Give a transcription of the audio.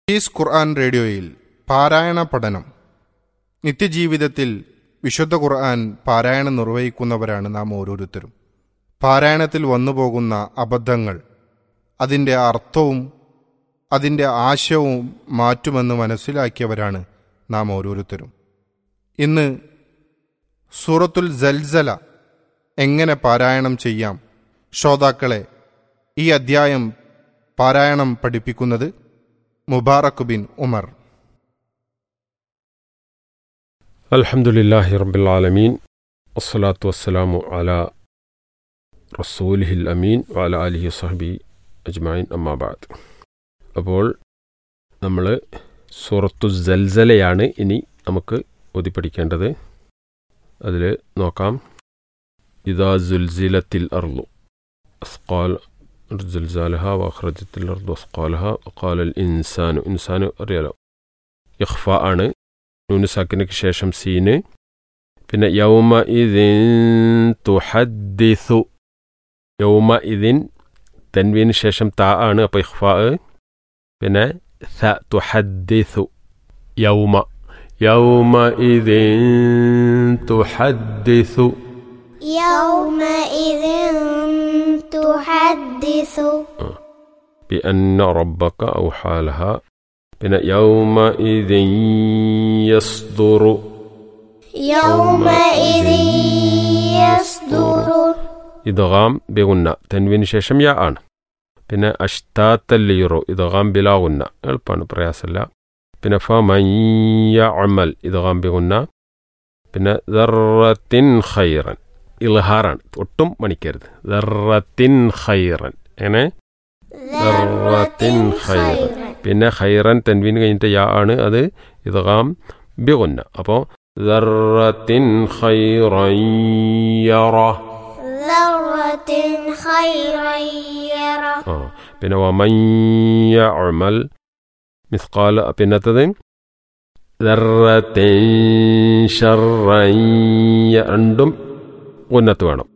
is ഖുർആൻ റേഡിയോയിൽ പാരായണ പഠനം നിത്യജീവിതത്തിൽ വിശുദ്ധ ഖുർആൻ പാരായണം നിർവഹിക്കുന്നവരാണ് നാം ഓരോരുത്തരും പാരായണത്തിൽ വന്നുപോകുന്ന അബദ്ധങ്ങൾ അതിൻ്റെ അർത്ഥവും അതിൻ്റെ ആശയവും മാറ്റുമെന്ന് മനസ്സിലാക്കിയവരാണ് നാം ഓരോരുത്തരും ഇന്ന് സൂറത്തുൽ ജൽസല എങ്ങനെ പാരായണം ചെയ്യാം ശ്രോതാക്കളെ ഈ അദ്ധ്യായം പാരായണം പഠിപ്പിക്കുന്നത് മുബാറക് ബിൻ ഉമർ الحمد لله رب العالمين والصلاة والسلام على റസൂലിഹി അമീൻ വാല അലിഹി സഹബി അജ്മായിൻ അമ്മാബാദ് അപ്പോൾ നമ്മൾ സൂറത്തു ജൽസലയാണ് ഇനി നമുക്ക് ഓതി പഠിക്കേണ്ടത് അതിൽ നോക്കാം ഇതാ ജുൽസിലത്തിൽ അർലു അസ്കാൽ زلزالها وأخرجت الأرض أثقالها وقال الإنسان إنسان അറിയാലോ ഇഖ്ഫ ആണ് നൂന് സാക്കിനക്ക് ശേഷം സീന് പിന്നെ യൗമ ഇതിൻ തുഹദ്ദിസു യൗമ ഇതിൻ തൻവീന് ശേഷം താ ആണ് അപ്പോൾ ഇഖ്ഫ പിന്നെ ഥ തുഹദ്ദിസു യൗമ യൗമ ഇതിൻ തുഹദ്ദിസു يومئذ تحدث بأن ربك أوحى لها പിന്നെ يومئذ يصدر يومئذ يصدر ഇദ്ഗാം ബിഗുന്ന തെൻവിന് ശേഷം യാ ആണ് പിന്നെ അഷ്താത്തല്ലീറോ ഇദ്ഗാം ബിലാഗുന്ന എളുപ്പമാണ് പ്രയാസമല്ല പിന്നെ ഫമയ്യ അമൽ ഇദ്ഗാം ബിഗുന്ന പിന്നെ ദറത്തിൻ ഖൈറൻ ഇൽഹാറാണ് ഒട്ടും മണിക്കരുത് ദറത്തിൻ ഖൈറൻ എങ്ങനെ ദറത്തിൻ ഖൈറൻ പിന്നെ ഖൈറൻ തെൻവീൻ കഴിഞ്ഞിട്ട് യാ ആണ് അത് ഇദ്ഗാം ബിഗുന്ന അപ്പോൾ ദറത്തിൻ ഖൈറൻ യറ ذرة خيرا يره ആ പിന്നെ വമയ്യ അമൽ മിസ്കാൽ പിന്നത്തത് ദർറത്തിൻ ഷർറൻ യ- രണ്ടും ഉന്നത്ത് വേണം